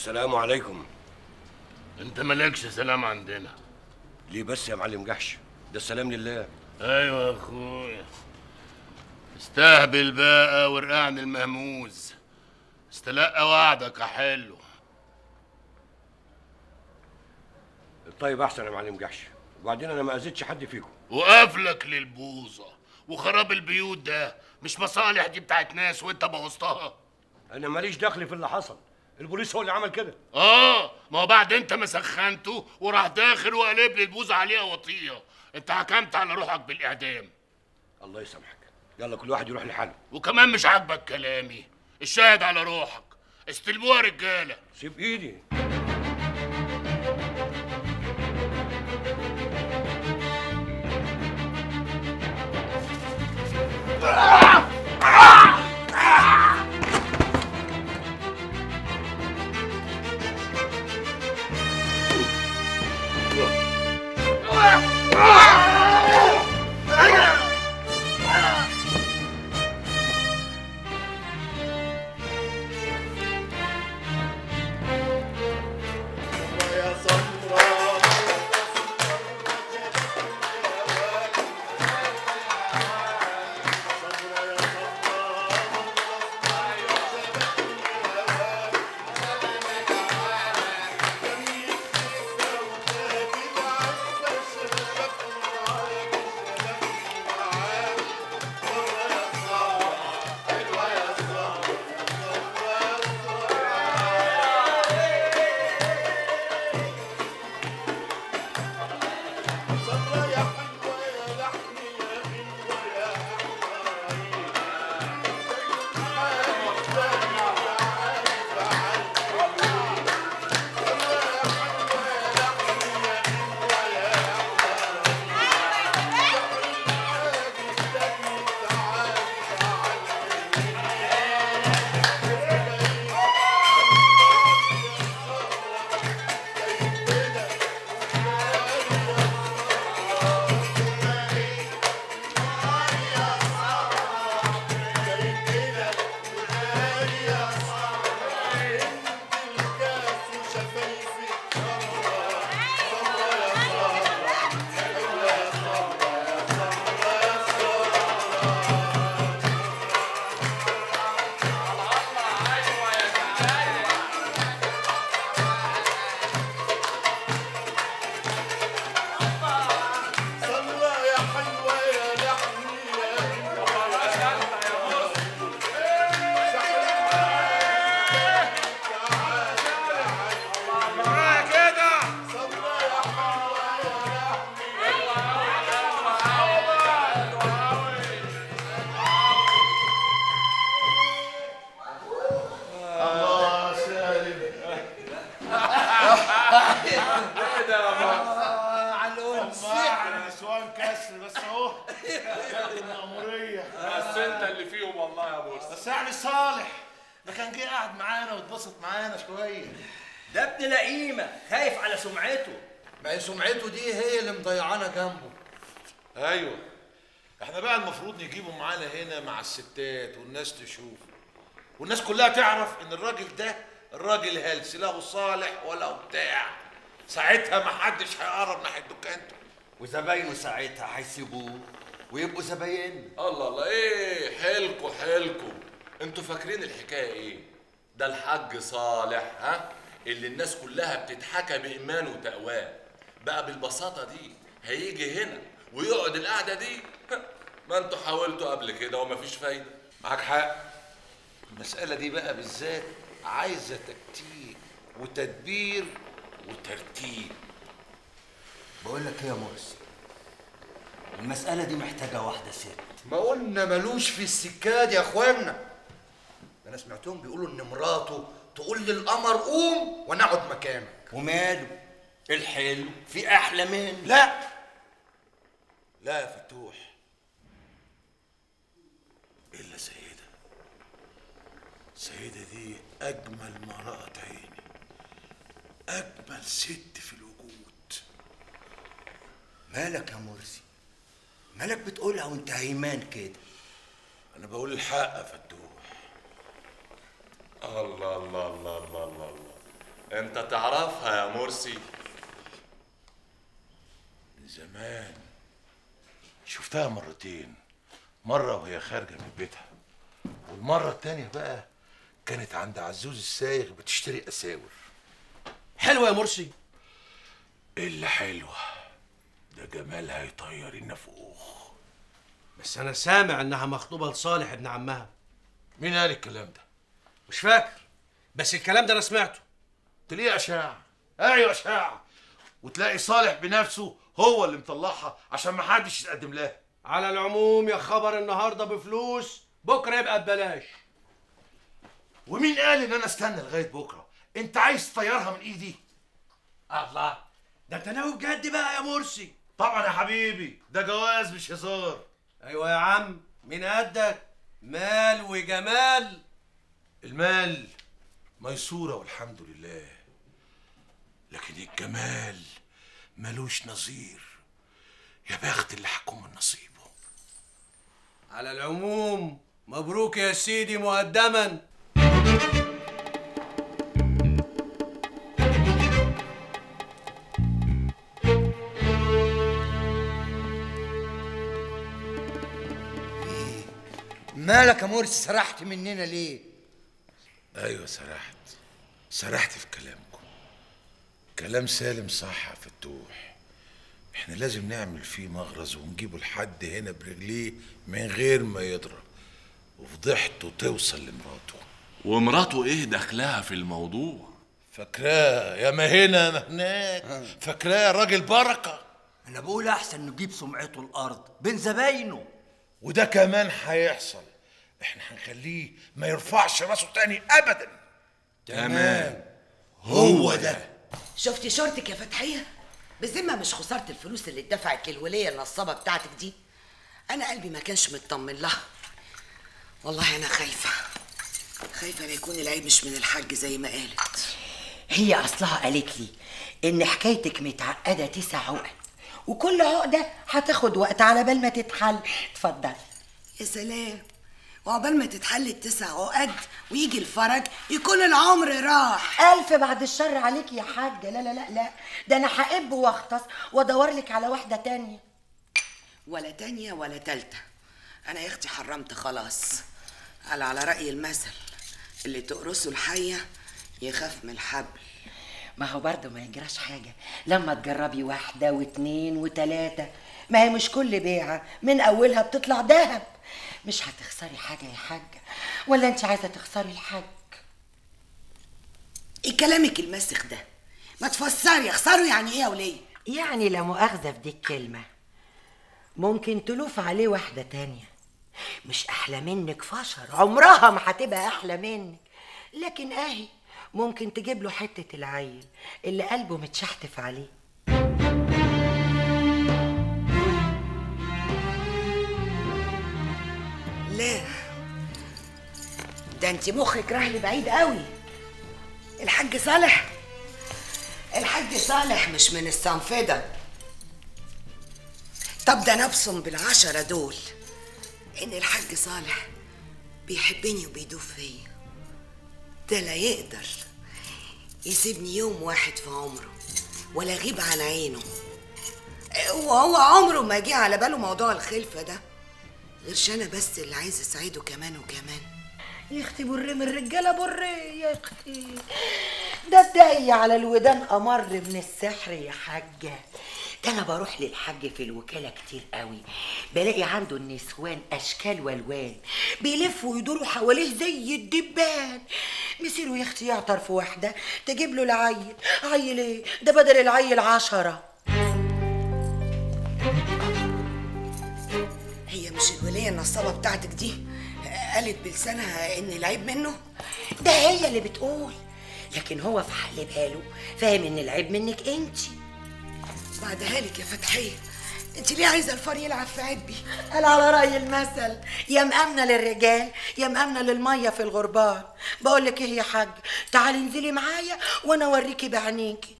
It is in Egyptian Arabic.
السلام عليكم انت مالكش سلام عندنا ليه بس يا معلم جحش ده السلام لله ايوه يا اخويا استهبل بقى ورقعني المهموز استلقى وعدك يا حلو طيب احسن يا معلم جحش وبعدين انا ما اذيتش حد فيكم وقفلك للبوظه وخراب البيوت ده مش مصالح دي بتاعت ناس وانت بوظتها انا ماليش دخل في اللي حصل البوليس هو اللي عمل كده اه ما هو بعد انت ما سخنته وراح داخل وقلب لي البوظه عليها وطيه انت حكمت على روحك بالاعدام الله يسامحك يلا كل واحد يروح لحاله وكمان مش عاجبك كلامي الشاهد على روحك استلموها رجاله سيب ايدي نسوان كسر بس اهو ياخد المأمورية بس انت اللي فيهم والله يا بورس بس يعني صالح ده كان جه قاعد معانا واتبسط معانا شوية ده ابن لئيمة خايف على سمعته ما هي سمعته دي هي اللي مضيعانا جنبه ايوه احنا بقى المفروض نجيبه معانا هنا مع الستات والناس تشوف والناس كلها تعرف ان الراجل ده الراجل هلس لا هو صالح ولا هو بتاع ساعتها ما حدش هيقرب ناحيه دكانته وزباينه ساعتها هيسيبوه ويبقوا زباين الله الله ايه حيلكوا حيلكوا انتوا فاكرين الحكايه ايه ده الحاج صالح ها اللي الناس كلها بتتحكى بايمانه وتقواه بقى بالبساطه دي هيجي هنا ويقعد القعده دي ما انتوا حاولتوا قبل كده ومفيش فايده معاك حق المساله دي بقى بالذات عايزه تكتيك وتدبير وترتيب بقول لك ايه يا مرسي المسألة دي محتاجة واحدة ست ما قلنا ملوش في السكاد يا اخوانا ده انا سمعتهم بيقولوا ان مراته تقول للقمر قوم وانا اقعد مكانك وماله الحلو في أحلى منه لا لا يا فتوح الا سيده سيده دي اجمل ما رأت عيني اجمل ست في الوجود مالك يا مرسي مالك بتقولها وانت هيمان كده انا بقول الحق يا فتوح الله الله الله الله الله الله انت تعرفها يا مرسي من زمان شفتها مرتين مرة وهي خارجة من بيتها والمرة التانية بقى كانت عند عزوز السايغ بتشتري أساور حلوه يا مرسي إلا حلوة ده جمالها يطير النافوخ بس انا سامع انها مخطوبه لصالح ابن عمها مين قال الكلام ده؟ مش فاكر بس الكلام ده انا سمعته تلاقيه أشاعة أيوة أشاعة وتلاقي صالح بنفسه هو اللي مطلعها عشان ما حدش يتقدم لها على العموم يا خبر النهارده بفلوس بكره يبقى ببلاش ومين قال ان انا استنى لغايه بكره انت عايز تطيرها من ايدي الله ده انت ناوي بجد بقى يا مرسي طبعا يا حبيبي ده جواز مش هزار ايوه يا عم من قدك مال وجمال المال ميسوره والحمد لله لكن الجمال ملوش نظير يا بخت اللي حكم من نصيبه على العموم مبروك يا سيدي مقدما مالك يا مرسي سرحت مننا ليه ايوه سرحت سرحت في كلامكم كلام سالم صح يا فتوح احنا لازم نعمل فيه مغرز ونجيبه لحد هنا برجليه من غير ما يضرب وفضحته توصل لمراته ومراته ايه دخلها في الموضوع فاكراه يا ما هنا يا ما هناك فاكراه راجل بركه انا بقول احسن نجيب سمعته الارض بين زباينه وده كمان هيحصل احنا هنخليه ما يرفعش راسه تاني ابدا تمام هو ده شفتي شورتك يا فتحية؟ بالذمة مش خسارة الفلوس اللي اتدفعت للولية النصابة بتاعتك دي أنا قلبي ما كانش مطمن لها والله أنا خايفة خايفة لا يكون العيب مش من الحاج زي ما قالت هي اصلها قالت لي ان حكايتك متعقده تسع عقد وكل عقده هتاخد وقت على بال ما تتحل اتفضل يا سلام وعقبال ما تتحل التسع عقد ويجي الفرج يكون العمر راح الف بعد الشر عليك يا حاجه لا لا لا لا ده انا هقب واغطس وادور لك على واحده تانية ولا تانية ولا تالتة أنا يا أختي حرمت خلاص على على رأي المثل اللي تقرصه الحية يخاف من الحبل ما هو برضه ما يجراش حاجه لما تجربي واحده واتنين وتلاته ما هي مش كل بيعه من اولها بتطلع دهب مش هتخسري حاجه يا حاجه ولا انت عايزه تخسري الحاج إيه كلامك المسخ ده ما تفسري اخسروا يعني إيه يا ولية يعني لا مؤاخذة في دي الكلمة ممكن تلوف عليه واحدة تانية مش أحلى منك فشر عمرها ما هتبقى أحلى منك لكن أهي ممكن تجيب له حتة العيل اللي قلبه متشحتف عليه لا ده انت مخك راح لبعيد قوي الحاج صالح الحاج صالح مش من الصنف ده طب ده نبصم بالعشرة دول ان الحاج صالح بيحبني وبيدوب فيا ده لا يقدر يسيبني يوم واحد في عمره ولا غيب عن عينه وهو عمره ما جه على باله موضوع الخلفة ده غيرش انا بس اللي عايز اساعده كمان وكمان يا اختي بر من الرجالة بر يا اختي ده الدقي على الودان أمر من السحر يا حاجة ده أنا بروح للحاج في الوكالة كتير قوي بلاقي عنده النسوان أشكال والوان بيلفوا ويدوروا حواليه زي الدبان مسيروا يا اختي يعطر في واحدة تجيب له العيل عيل ايه ده بدل العيل عشرة هي مش الولية النصابة بتاعتك دي قالت بلسانها ان العيب منه ده هي اللي بتقول لكن هو في حل باله فاهم ان العيب منك انتي بعدها لك يا فتحية انت ليه عايزة الفار يلعب في عبي قال على رأي المثل يا مأمنة للرجال يا مأمنة للمية في الغربال بقول لك ايه يا حاج تعالي انزلي معايا وانا اوريكي بعينيكي